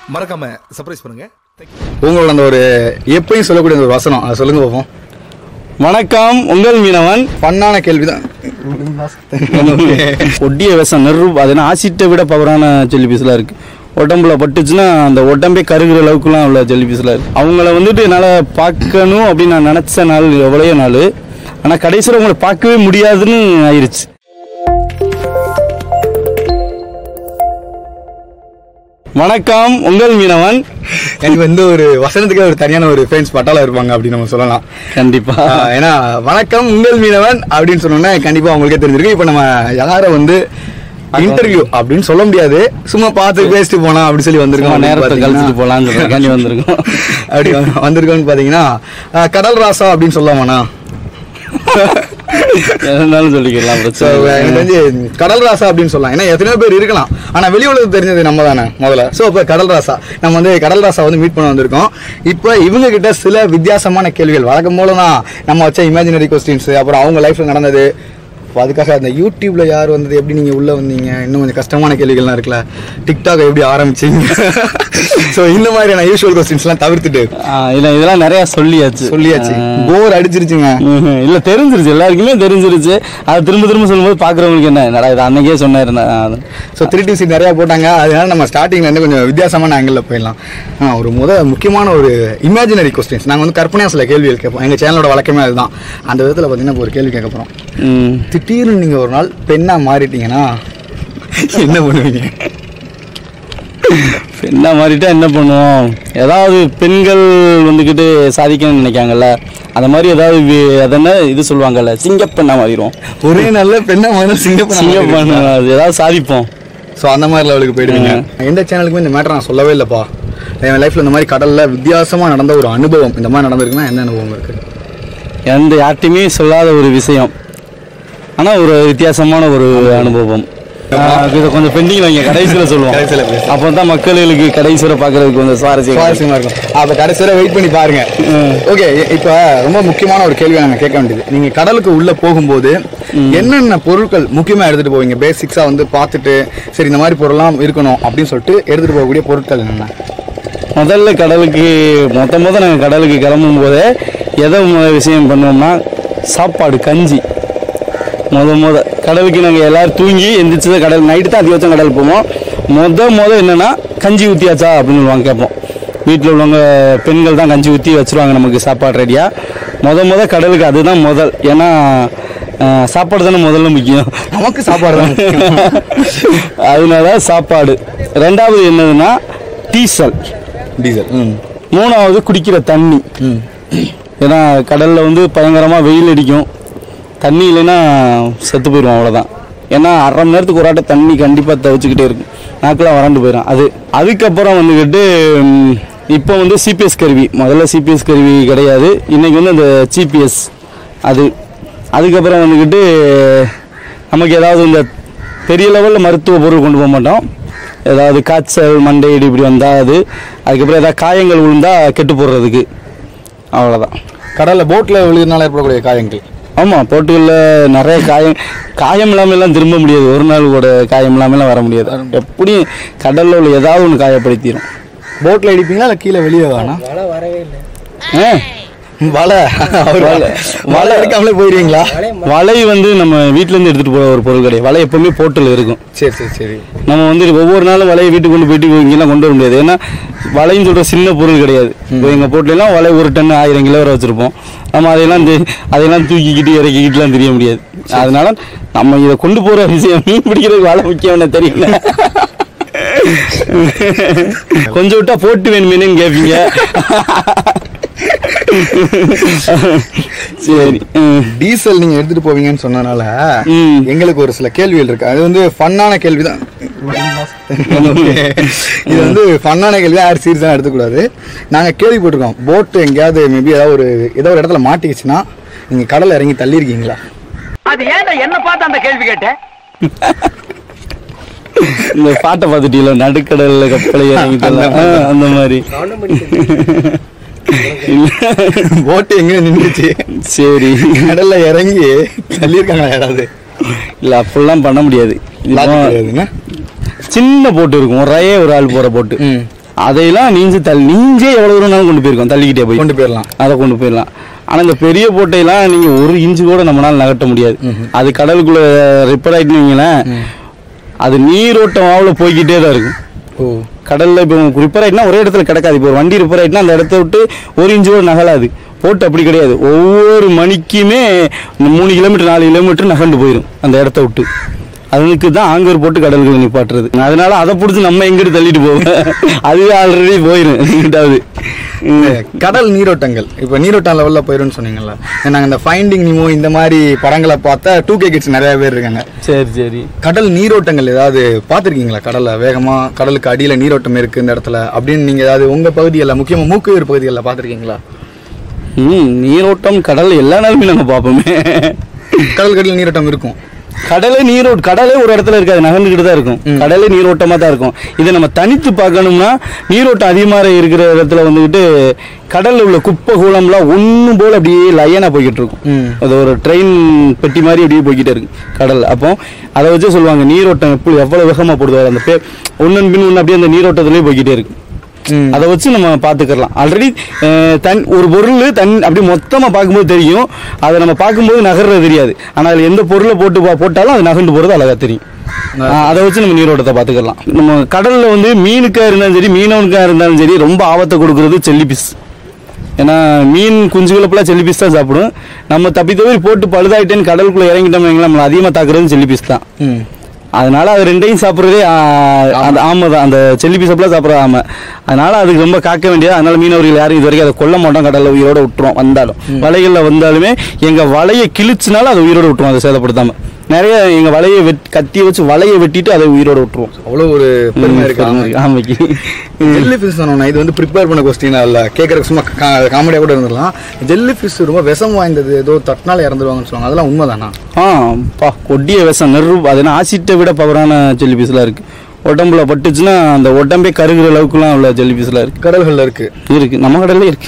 மறக்காம சர்ப்ரைஸ் பண்ணுங்க உங்களோட அந்த ஒரு எப்பயும் சொல்லக்கூடிய அந்த ஒரு வசனம் அதை சொல்லுங்க பார்ப்போம் வணக்கம் உங்கள் மீனவன் ஃபன்னான கேள்விதான் ஒட்டிய விஷம் நெரு அது என்ன ஆசிட்டை விட பவரான ஜெல்லி பீஸ்லாம் இருக்கு உடம்புல பட்டுச்சுன்னா அந்த உடம்பே கருகிற அளவுக்குலாம் உள்ள ஜெல்லி பீஸ்லாம் இருக்கு அவங்கள வந்துட்டு என்னால் பார்க்கணும் அப்படின்னு நான் நினச்ச நாள் எவ்வளோ நாள் ஆனால் கடைசியில் அவங்கள பார்க்கவே முடியாதுன்னு ஆயிருச்சு வணக்கம் உங்கள் மீனவன் எனக்கு வந்து ஒரு வசனத்துக்கு ஒரு தனியான ஒரு ஃபேன்ஸ் பட்டாளம் இருப்பாங்க அப்படின்னு நம்ம சொல்லலாம் கண்டிப்பா ஆஹ் ஏன்னா வணக்கம் உங்கள் மீனவன் அப்படின்னு சொன்னோம்னா கண்டிப்பா உங்களுக்கே தெரிஞ்சிருக்கு இப்போ நம்ம யாரை வந்து இன்டர்வியூ அப்படின்னு சொல்ல முடியாது சும்மா பார்த்து பேசிட்டு போலாம் அப்படி சொல்லி வந்திருக்கோம் சும்மா நேரத்தை பாத்தீங்கன்னா- கழிச்சிட்டு போலாம்னு சொல்றதுக்காண்டி வந்திருக்கோம். அப்படி வந்து- வந்திருக்கோம்னு பாத்தீங்கன்னா ஆஹ் கடல் ராசா அப்படின்னு சொல்லலாமாண்ணா எதுனாலும் சொல்லிக்கலாம் So, பிரச்சனை எனக்கு இல்லை. தெரிஞ்சு கடல் ராசா அப்படின்னு சொல்லலாம் ஏன்னா எத்தனையோ பேர் இருக்கலாம் ஆனா வெளி உலகத்துக்கு தெரிஞ்சது நம்ம தானே முதல்ல சோ இப்ப கடல் ராசா நம்ம வந்து கடல் ராசா வந்து மீட் பண்ண வந்திருக்கோம் இப்ப இவங்க கிட்ட சில வித்தியாசமான கேள்விகள் வழக்கம் போல தான் நம்ம வச்ச இமேஜினரி கொஸ்டின்ஸ் அப்புறம் அவங்க லைஃப்ல நடந்தது இப்போ அதுக்காக அந்த யூடியூப்ல யார் வந்தது எப்படி நீங்க உள்ள வந்தீங்க இன்னும் கொஞ்சம் கஷ்டமான கேள்விகள்லாம் இருக்குல்ல டிக்டாக் எப்படி ஆரம்பிச்சீங்க ஸோ இந்த மாதிரியான யூஷுவல் கொஸ்டின்ஸ்லாம் தவிர்த்துட்டு ஆ, இல்ல இதெல்லாம் நிறைய சொல்லியாச்சு சொல்லியாச்சு ஆ. போர் அடிச்சிருச்சுங்க ம்ஹும். இல்ல தெரிஞ்சிருச்சு எல்லாருக்குமே தெரிஞ்சிருச்சு அது திரும்ப திரும்ப சொல்லும்போது பாக்குறவங்களுக்கு என்ன என்னடா இது அன்னைக்கே சொன்னாரு நான் ஸோ த்ரீ டி நிறையா போட்டாங்க அதனால நம்ம ஸ்டார்டிங்ல இருந்து கொஞ்சம் வித்தியாசமான ஆங்கிளில் போயிடலாம் ஆ, ஒரு முத முக்கியமான ஒரு இமேஜினரி கொஸ்டின்ஸ் நாங்கள் வந்து கற்பனையாக சில கேள்விகள் கேட்போம் எங்கள் சேனலோட வழக்கமே அதுதான் அந்த விதத்தில் பார்த்தீங்கன்னா இப்போ ஒரு கேள்வி கேட்க போகிறோம் ம். திடீர்னு நீங்கள் ஒரு நாள் பெண்ணாக மாறிட்டீங்கன்னா என்ன பண்ணுவீங்க என்ன மாறிட்டா என்ன பண்ணுவோம் ஏதாவது பெண்கள் வந்துக்கிட்டு சாதிக்கணும்னு நினைக்காங்கல்ல அந்த மாதிரி ஏதாவது வி- அது என்ன இது சொல்லுவாங்கல்ல சிங்கப்பெண்ணா மாறிடுவோம் ஒரே நல்ல பெண்ணாக மாறினா சிங்கப்பெண்ணா சிங்கப்பெண்ணா அது ஏதாவது சாதிப்போம் ஸோ அந்த மாதிரி லெவலுக்கு போயிடுவீங்க எந்த சேனலுக்குமே இந்த மேட்டர் நான் சொல்லவே இல்லைப்பா என் லைஃப்பில் இந்த மாதிரி கடலில் வித்தியாசமாக நடந்த ஒரு அனுபவம் இந்த மாதிரி நடந்திருக்குன்னா என்ன அனுபவம் இருக்குது எந்த யார்ட்டையுமே சொல்லாத ஒரு விஷயம் ஆனா ஒரு வித்தியாசமான ஒரு அனுபவம் ஆ, இதை கொஞ்சம் பெண்டிங் வைங்க கடைசியில் சொல்லுவோம் கடைசியில பேசுவோம். அப்போ தான் மக்களுக்கு கடைசியில் பார்க்கறதுக்கு கொஞ்சம் சுவாரஸ்யம் சுவாரஸ்யமா இருக்கும் அப்ப கடைசி வரை வெயிட் பண்ணி பாருங்க ஓகே இப்ப ரொம்ப முக்கியமான ஒரு கேள்வி நாங்க கேட்க வேண்டியது நீங்க கடலுக்கு உள்ள போகும்போது என்னென்ன பொருட்கள் முக்கியமா எடுத்துட்டு போவீங்க பேசிக்ஸா வந்து பார்த்துட்டு சரி இந்த மாதிரி பொருள்லாம் இருக்கணும் அப்படின்னு சொல்லிட்டு எடுத்துட்டு போகக்கூடிய பொருட்கள் என்னென்ன முதல்ல கடலுக்கு மொத்த மொத்த நாங்கள் கடலுக்கு கிளம்பும் போதே எதை முத விஷயம் பண்ணுவோம்னா சாப்பாடு கஞ்சி முத முத கடலுக்கு நாங்கள் எல்லாரும் தூங்கி எந்திரிச்சு தான் கடல் நைட்டு தான் அதிகபட்சம் கடல் போவோம் முத முத என்னன்னா கஞ்சி ஊற்றியாச்சா அப்படின்னு சொல்லுவாங்க கேட்போம் வீட்டில் உள்ளவங்க பெண்கள் தான் கஞ்சி ஊற்றி வச்சிருவாங்க நமக்கு சாப்பாடு ரெடியாக முத முத கடலுக்கு அதுதான் முதல் ஏன்னா அஹ், சாப்பாடு தானே முதல்ல முக்கியம் நமக்கு சாப்பாடு தான் முக்கியம். அதனால சாப்பாடு ரெண்டாவது என்னதுன்னா டீசல் டீசல் ம் மூணாவது குடிக்கிற தண்ணி ம் ஏன்னா கடலில் வந்து பயங்கரமாக வெயில் அடிக்கும் தண்ணி இல்லைன்னா செத்து போயிடும் அவ்வளோதான் ஏன்னா அரை மணி நேரத்துக்கு ஒரு ஆட்ட தண்ணி கண்டிப்பாக தவிச்சுக்கிட்டே இருக்கும் நாக்கெல்லாம் வறண்டு போயிடும் அது அதுக்கப்புறம் வந்துக்கிட்டு ம், இப்போ வந்து சிபிஎஸ் கருவி முதல்ல சிபிஎஸ் கருவி கிடையாது இன்னைக்கு வந்து அந்த ஜிபிஎஸ் அது அதுக்கப்புறம் வந்துக்கிட்டு நமக்கு ஏதாவது இந்த பெரிய லெவலில் மருத்துவ பொருள் கொண்டு போக மாட்டோம் ஏதாவது காய்ச்சல் மண்டையடி இப்படி வந்தால் அது அதுக்கப்புறம் ஏதாவது காயங்கள் விழுந்தா கெட்டு போடுறதுக்கு அவ்வளோதான் கடல்ல போட்ல விழுகிறதுனால ஏற்படக்கூடிய காயங்கள் ஆமாம் போட்டுகளில் நிறைய காயம் காயம் இல்லாமல் எல்லாம் திரும்ப முடியாது ஒரு நாள் கூட காயம் இல்லாமலாம் வர முடியாது எப்படியும் கடலில் உள்ள ஏதாவது ஒன்று காயப்படுத்திடும் போட்ல இடிப்பீங்களா இல்ல கீழே வெளியே வேணா ஆ வலை அவர் வலை வலை எடுக்காமலே போயிடுவீங்களா வலை வந்து நம்ம வீட்டிலேருந்து எடுத்துகிட்டு போகிற ஒரு பொருள் கிடையாது வலை எப்பவுமே போட்டில் இருக்கும் சரி சரி சரி நம்ம வந்து ஒவ்வொரு நாளும் வலையை வீட்டுக்கு கொண்டு போயிட்டு இங்கெல்லாம் கொண்டு வர முடியாது ஏன்னா வலைன்னு சொல்கிற சின்ன பொருள் கிடையாது இப்போ எங்கள் போட்டிலாம் வலை ஒரு டன் ஆயிரம் கிலோ வரை வச்சுருப்போம் நம்ம அதையெல்லாம் தெ- அதையெல்லாம் தூக்கிக்கிட்டு இறக்கிக்கிட்டுலாம் தெரிய முடியாது அதனால நம்ம இதை கொண்டு போகிற விஷயம் மீன் பிடிக்கிறதுக்கு வலை முக்கியம்னு தெரியல கொஞ்சம் விட்டா போட்டு வேணுமேனு கேட்பீங்க சரி ம். டீசல் நீங்க எடுத்துட்டு போவீங்கன்னு சொன்னனால ம். எங்களுக்கு ஒரு சில கேள்விகள் இருக்கு அது வந்து ஃபன்னான கேள்விதான் இது வந்து ஃபன்னான கேள்வி யார் சீரியஸாக எடுத்துக்கூடாது நாங்க கேள்விப்பட்டிருக்கோம் போட்டு எங்கேயாவது மேபி ஏதாவது ஒரு ஏதோ ஒரு இடத்துல மாட்டிக்கிச்சுன்னா நீங்க கடல்ல இறங்கி தள்ளியிருக்கீங்களா அது ஏன்டா என்ன பார்த்து அந்த கேள்வி கேட்ட இந்த பாட்டை பார்த்துட்டீங்களா நடுக்கடல்ல கப்பலை இறங்கிட்டு அந்த மாதிரி இல்ல. போட்டு எங்க நின்றுச்சு சரி கடல்ல இறங்கி தள்ளியிருக்காங்களா யாராவது இல்ல அப்படிலாம் பண்ண முடியாது இப்போ லாஜிக் கிடையாதுங்க சின்ன போட்டு இருக்கும் ஒரே ஒரு ஆள் போற போட்டு ம் அதையெல்லாம் நீஞ்சு தள்ளி நீஞ்சே எவ்வளவு தூரம்னாலும் கொண்டு போயிருக்கோம் தள்ளிக்கிட்டே போய் கொண்டு போயிடலாம் அதை கொண்டு போயிடலாம் ஆனா இந்த பெரிய போட்டையெல்லாம் நீங்க ஒரு இன்ச்சு கூட நம்மளால நகட்ட முடியாது அது கடலுக்குள்ள ரிப்பேர் ஆயிட்டுன்னு வைங்களேன் அது நீரோட்டம் ஆவல போய்கிட்டே தான் இருக்கும் ஓ கடல்ல இப்போ ரிப்பேர் ஆயிட்டுனா ஒரே இடத்துல கிடக்காது இப்போ ஒரு வண்டி ரிப்பேர் ஆயிட்டுனா அந்த இடத்த விட்டு ஒரு இன்ச்சு கூட நகலாது போட்டு அப்படி கிடையாது ஒவ்வொரு மணிக்குமே மூணு கிலோமீட்டர் நாலு கிலோமீட்டர் நகண்டு போயிடும் அந்த இடத்த விட்டு அதுக்கு தான் ஆங்கர் போட்டு கடலுக்கு நிப்பாட்டுறது அதனால அதை பிடிச்சி நம்ம எங்கிட்டு தள்ளிட்டு போவோம் அதுவே ஆல்ரெடி போயிடும் எங்கிட்டாவது இந்த கடல் நீரோட்டங்கள் இப்போ நீரோட்டம் லெவல்ல போயிரும்னு சொன்னீங்கல்ல நாங்கள் இந்த ஃபைண்டிங் நிமோ இந்த மாதிரி படங்களை பார்த்தா டூ கே கிட்ஸ் நிறைய பேர் இருக்காங்க சரி சரி கடல் நீரோட்டங்கள் ஏதாவது பார்த்துருக்கீங்களா கடல்ல வேகமா கடலுக்கு அடியில நீரோட்டம் இருக்கு இந்த இடத்துல அப்படின்னு நீங்க ஏதாவது உங்க பகுதிகளில் முக்கியமா மூக்குவேர் பகுதிகளில் பார்த்துருக்கீங்களா ம் நீரோட்டம் கடல் எல்லா நாளுமே நம்ம பார்ப்போமே கடலுக்கு அடியில் நீரோட்டம் இருக்கும் கடலே நீரோட் கடலே ஒரு இடத்துல இருக்காது நகர்ந்துக்கிட்டு தான் இருக்கும் கடலே நீரோட்டமா தான் இருக்கும் இதை நம்ம தனித்து பார்க்கணும்னா நீரோட்டம் அதிகமாக இருக்கிற இடத்துல வந்துக்கிட்டு கடல்ல உள்ள குப்பை கூலம்லாம் ஒன்றும் போல அப்படியே லையனா போய்கிட்டு இருக்கும் ம். அது ஒரு ட்ரெயின் பெட்டி மாதிரி அப்படியே போய்கிட்டே இருக்கு கடல் அப்போ அதை வச்சு சொல்லுவாங்க நீரோட்டம் எப்படி எவ்வளவு வேகமா போடுது அந்த பே ஒன்னன் பின் ஒன்று அப்படியே அந்த நீரோட்டத்திலேயே போய்கிட்டே இருக்கு ம். அதை வச்சு நம்ம பார்த்துக்கலாம் ஆல்ரெடி தன் ஒரு பொருள் தன் அப்படி மொத்தமாக பார்க்கும்போது தெரியும் அதை நம்ம பார்க்கும்போது நகர்றது தெரியாது ஆனால் அதில் எந்த பொருளை போட்டு பா- போட்டாலும் அது நகர்ந்து போகிறது அழகாக தெரியும் ஆஹ் அதை வச்சு நம்ம நீரோட்டத்தை பார்த்துக்கலாம் நம்ம கடலில் வந்து மீனுக்காக இருந்தாலும் சரி மீனவனுக்காக இருந்தாலும் சரி ரொம்ப ஆபத்தை கொடுக்கறது செல்லிபிஸ் ஏன்னா மீன் குஞ்சுகளை செல்லிபிஸ் தான் சாப்பிடும் நம்ம தப்பி தவிர போட்டு பழுதாயிட்டேன்னு கடலுக்குள்ள இறங்கிட்டோம் வைங்களேன், நம்மளை அதிகமாக தாக்குறது செல்லிபிஸ் தான் ம் அதனால அது ரெண்டையும் சாப்பிட்றதே அந்த ஆமை தான் அந்த செல்லி பீசப்லாம் சாப்பிட்ற ஆமை அதனால அதுக்கு ரொம்ப காக்க வேண்டியது அதனால மீனவர்கள் யாரும் இது வரைக்கும் அதை கொல்ல மாட்டோம் கடல்ல உயிரோட விட்டுரும் வந்தாலும் வலைகளில் வந்தாலுமே எங்க வலையை கிழிச்சுனாலும் அதை உயிரோட விட்டுரும் அதை சேதப்படுத்தாம நிறைய எங்க வலையை வெட் கத்தியை வச்சு வலையை வெட்டிட்டு அதை உயிரோட விட்டுருவோம் அவ்வளோ ஒரு பெருமை இருக்கு ஆமை. ஆமைக்கு ஜெல்லி ஃபிஷ் சொன்னோம்னா இது வந்து ப்ரிப்பேர் பண்ண கொஸ்டின் இல்ல கேட்கறதுக்கு சும்மா காமெடியாக கூட இருந்துடலாம் ஜெல்லி ஃபிஷ் ரொம்ப விஷம் வாய்ந்தது ஏதோ தட்டினால இறந்துருவாங்கன்னு சொல்லுவாங்க அதெல்லாம் உண்மைதானா ஆ பா கொடிய விஷம் நெரு அது என்ன ஆசிட்டை விட பவரான ஜெல்லி பீஸ்லாம் இருக்கு உடம்புல பட்டுச்சுன்னா அந்த உடம்பே கருகிற அளவுக்குலாம் உள்ள ஜெல்லி பீஸ்லாம் இருக்கு கடல்கள்ல இருக்கு இருக்கு நம்ம கடல்ல இருக்கு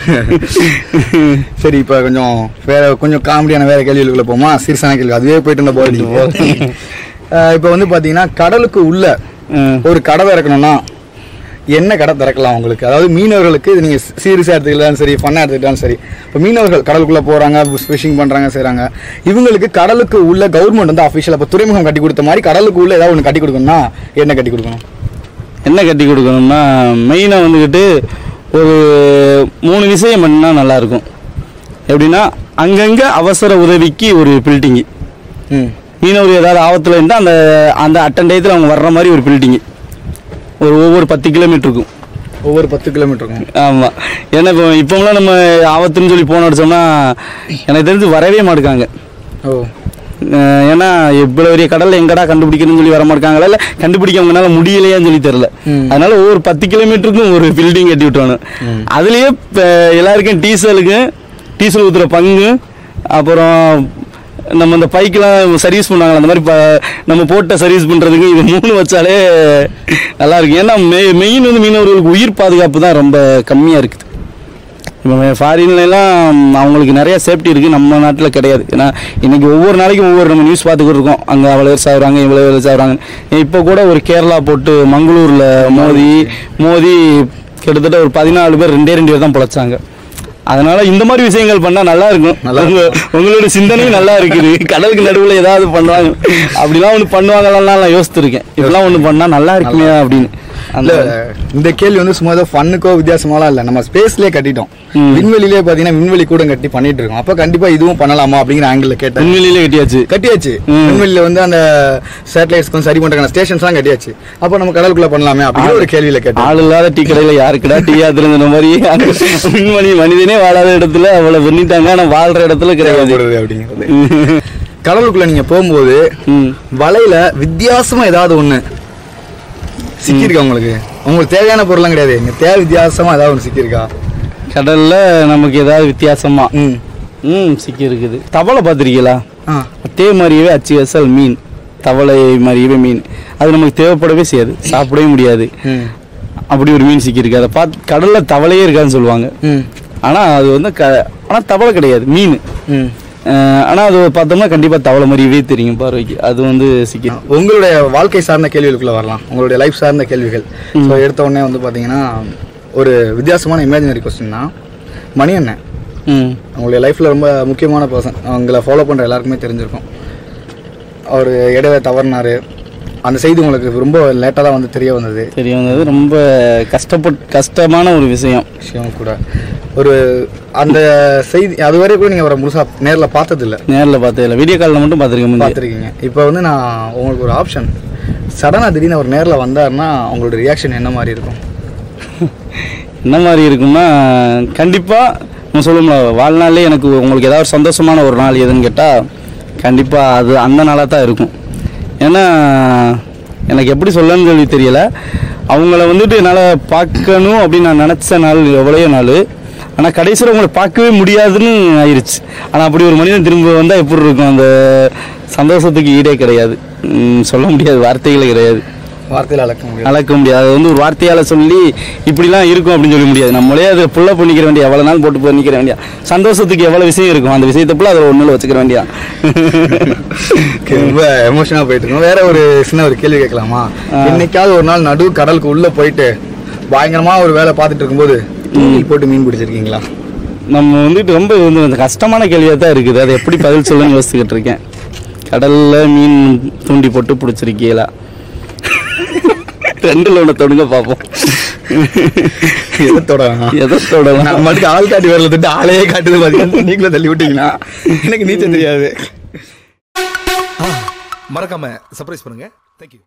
சரி இப்போ கொஞ்சம் வேற கொஞ்சம் காமெடியான வேற கேள்விகளுக்குள்ள போமா சீரியஸான கேள்வி அதுவே போயிட்டு இருந்த போது இப்போ வந்து பாத்தீங்கன்னா கடலுக்கு உள்ள ம். ஒரு கடை திறக்கணும்னா என்ன கடை திறக்கலாம் உங்களுக்கு அதாவது மீனவர்களுக்கு இது நீங்க சீரியஸா எடுத்துக்கலாம் சரி ஃபன்னா எடுத்துக்கிட்டாலும் சரி இப்போ மீனவர்கள் கடலுக்குள்ள போறாங்க ஃபிஷிங் பண்றாங்க செய்றாங்க இவங்களுக்கு கடலுக்கு உள்ள கவர்மெண்ட் வந்து அஃபிஷியல் இப்போ துறைமுகம் கட்டி கொடுத்த மாதிரி கடலுக்கு உள்ள ஏதாவது ஒன்று கட்டி கொடுக்கணும்னா என்ன கட்டி கொடுக்கணும் என்ன கட்டி கொடுக்கணும்னா மெயினாக வந்துக்கிட்டு ஒரு மூணு விஷயம் பண்ணா நல்லா இருக்கும் எப்படின்னா அங்கங்க அவசர உதவிக்கு ஒரு பில்டிங்கு ம் மீனவர் ஏதாவது ஆபத்தில் இருந்தால் அந்த அந்த அட்டன் டயத்தில் அவங்க வர்ற மாதிரி ஒரு பில்டிங்கு ஒரு ஒவ்வொரு பத்து கிலோமீட்டருக்கும் ஒவ்வொரு பத்து கிலோமீட்டருக்கும் ஆமாம் ஏன்னா இப்போ இப்போலாம் நம்ம ஆபத்துன்னு சொல்லி போன அடிச்சோம்னா எனக்கு தெரிஞ்சு வரவே மாட்டுக்காங்க ஓ அஹ் ஏன்னா இவ்வளவு பெரிய கடல்ல எங்கடா கண்டுபிடிக்கணும்னு சொல்லி வர மாட்டாங்களா இல்ல கண்டுபிடிக்க அவங்களால முடியலையான்னு சொல்லி தெரியல ம். அதனால ஒவ்வொரு பத்து கிலோமீட்டருக்கும் ஒரு பில்டிங் கட்டி விட்டானு அதுலயே இப்ப எல்லாருக்கும் டீசலுக்கு டீசல் ஊத்துற பங்கு அப்புறம் நம்ம இந்த பைக்கெல்லாம் சர்வீஸ் பண்ணாங்களா அந்த மாதிரி ப- நம்ம போட்ட சர்வீஸ் பண்றதுக்கு இது மூணு வச்சாலே நல்லா இருக்கு ஏன்னா மெயின் வந்து மீனவர்களுக்கு உயிர் பாதுகாப்பு தான் ரொம்ப கம்மியா இருக்குது இப்போ ஃபாரின்ல எல்லாம் அவங்களுக்கு நிறைய சேஃப்டி இருக்கு நம்ம நாட்டில் கிடையாது ஏன்னா இன்னைக்கு ஒவ்வொரு நாளைக்கும் ஒவ்வொரு நம்ம நியூஸ் பார்த்துக்கிட்டு இருக்கோம் அங்கே அவ்வளோ பேர் சாகுறாங்க இவ்வளோ பேர் சாகுறாங்க இப்போ கூட ஒரு கேரளா போட்டு மங்களூர்ல மோதி மோதி கிட்டத்தட்ட ஒரு பதினாலு பேர் ரெண்டே ரெண்டு பேர் தான் பொழைச்சாங்க அதனால இந்த மாதிரி விஷயங்கள் பண்ணா நல்லா இருக்கும் நல்லா உங்க உங்களோட சிந்தனையும் நல்லா இருக்குது கடலுக்கு நடுவில் ஏதாவது பண்ணுவாங்க அப்படிலாம் ஒன்று பண்ணுவாங்கலாம் நான் யோசிச்சிருக்கேன் இப்படிலாம் ஒன்று பண்ணா நல்லா இருக்குமே அப்படின்னு இல்ல அந்த இந்த கேள்வி வந்து சும்மா ஏதோ ஃபன்னுக்கோ வித்தியாசமாலாம் இல்ல நம்ம ஸ்பேஸ்லயே கட்டிட்டோம் ம். விண்வெளியிலே பாத்தீங்கன்னா விண்வெளி கூட கட்டி பண்ணிட்டு இருக்கோம் அப்ப கண்டிப்பா இதுவும் பண்ணலாமா அப்படிங்கிற ஆங்கிள் கேட்டேன் உண்மையிலேயே கட்டியாச்சு கட்டியாச்சு ம். விண்வெளியில வந்து அந்த சேட்டலைட்ஸ் கொஞ்சம் சரி பண்றாங்க ஸ்டேஷன்ஸ் எல்லாம் கட்டியாச்சு அப்ப நம்ம கடலுக்குள்ள பண்ணலாமே அப்படிங்கிற ஒரு கேள்வியில கேட்டேன் ஆள் இல்லாத டீ கடையில யாருக்குடா டீ ஆத்துறங்கிற மாதிரி அங்க விண்மணி மனிதனே வாழாத இடத்துல அவ்வளவு பண்ணிட்டாங்க ஆனா வாழ்ற இடத்துல கிடையாது தேவைப்படுது அப்படிங்கிறது கடலுக்குள்ள நீங்க போகும்போது ம். வலையில வித்தியாசமா ஏதாவது ஒண்ணு சிக்கியிருக்கா உங்களுக்கு உங்களுக்கு தேவையான பொருள்லாம் கிடையாது இங்க தேவை வித்தியாசமா ஏதாவது ஒன்று சிக்கியிருக்கா கடல்ல நமக்கு ஏதாவது வித்தியாசமா ம் ம் சிக்கி இருக்குது தவளை பார்த்திருக்கீங்களா ஆ அதே மாதிரியவே அச்சு அசல் மீன் தவளை மாதிரியவே மீன் அது நமக்கு தேவைப்படவே செய்யாது சாப்பிடவே முடியாது ம் அப்படி ஒரு மீன் சிக்கியிருக்கு அதை பார்த்து கடல்ல தவளையே இருக்காதுன்னு சொல்லுவாங்க ம் ஆனா அது வந்து க ஆனா தவளை கிடையாது மீன் ம் ஆனால் அது பார்த்தோம்னா கண்டிப்பாக தவளை மாதிரியே தெரியும் பார்வைக்கு அது வந்து சிக்கல் உங்களுடைய வாழ்க்கை சார்ந்த கேள்விகளுக்குள்ள வரலாம் உங்களுடைய லைஃப் சார்ந்த கேள்விகள் ஸோ எடுத்த உடனே வந்து பார்த்தீங்கன்னா ஒரு வித்தியாசமான இமேஜினரி கொஸ்டின் தான் மணி அண்ணன் ம் உங்களுடைய லைஃப்பில் ரொம்ப முக்கியமான பர்சன் அவங்கள ஃபாலோ பண்ணுற எல்லாருக்குமே தெரிஞ்சிருக்கும் அவர் இடையில தவறினாரு அந்த செய்தி உங்களுக்கு ரொம்ப லேட்டாக தான் வந்து தெரிய வந்தது தெரிய வந்தது ரொம்ப கஷ்டப்பட் கஷ்டமான ஒரு விஷயம் விஷயம் கூட ஒரு அந்த செய்தி அதுவரை கூட நீங்கள் அவரை முழுசாக நேரில் பார்த்ததில்ல நேரில் பார்த்ததில்ல வீடியோ காலில் மட்டும் பார்த்துருக்க முடியாது பார்த்துருக்கீங்க இப்போ வந்து நான் உங்களுக்கு ஒரு ஆப்ஷன் சடனாக திடீர்னு அவர் நேரில் வந்தாருன்னா உங்களோட ரியாக்ஷன் என்ன மாதிரி இருக்கும் என்ன மாதிரி இருக்கும்னா கண்டிப்பாக நம்ம சொல்லும்ல வாழ்நாளே எனக்கு உங்களுக்கு ஏதாவது ஒரு சந்தோஷமான ஒரு நாள் எதுன்னு கேட்டால் கண்டிப்பாக அது அந்த நாளாக தான் இருக்கும் ஏன்னா எனக்கு எப்படி சொல்லணும்னு சொல்லி தெரியல அவங்கள வந்துட்டு என்னால் பார்க்கணும் அப்படின்னு நான் நினச்ச நாள் எவ்வளையோ நாள் ஆனால் கடைசியில் உங்களை பார்க்கவே முடியாதுன்னு ஆயிடுச்சு ஆனால் அப்படி ஒரு மனிதன் திரும்ப வந்தால் எப்படி இருக்கும் அந்த சந்தோஷத்துக்கு ஈடே கிடையாது ம், சொல்ல முடியாது வார்த்தைகளே கிடையாது வார்த்தையில் அளக்க முடியும் அளக்க முடியாது அது வந்து ஒரு வார்த்தையால சொல்லி இப்படிலாம் இருக்கும் அப்படின்னு சொல்ல முடியாது நம்மளே அதை புள்ள பண்ணிக்கிற வேண்டிய எவ்வளோ நாள் போட்டு பண்ணிக்கிற வேண்டிய சந்தோஷத்துக்கு எவ்வளோ விஷயம் இருக்கும் அந்த விஷயத்தை புள்ள அதில் ஒன்றில் வச்சுக்கிற வேண்டியா Okay, ரொம்ப எமோஷனாக போயிட்டு இருக்கோம் வேற ஒரு சின்ன ஒரு கேள்வி கேட்கலாமா என்னைக்காவது ஒரு நாள் நடு கடலுக்கு உள்ள போயிட்டு பயங்கரமா ஒரு வேலை பார்த்துட்டு இருக்கும்போது தூண்டில் போட்டு மீன் பிடிச்சிருக்கீங்களா நம்ம வந்துட்டு ரொம்ப வந்து அந்த கஷ்டமான கேள்வியாக தான் இருக்குது அதை எப்படி பதில் சொல்லணும்னு யோசிச்சுக்கிட்டு இருக்கேன் கடல்ல மீன் தூண்டி போட்டு பிடிச்சிருக்கீங்களா ரெண்டுல ஒன்று தொடுங்க பார்ப்போம் எதத்தோட எதை தொடலாம் நான் மட்டும் ஆள் காட்டி வரல திட்டு ஆளையே காட்டுது பார்த்தீங்கன்னா நீங்களே தள்ளி விட்டீங்கன்னா எனக்கு நீச்சல் தெரியாது மறக்காம சர்ப்ரைஸ் பண்ணுங்க தேங்க்யூ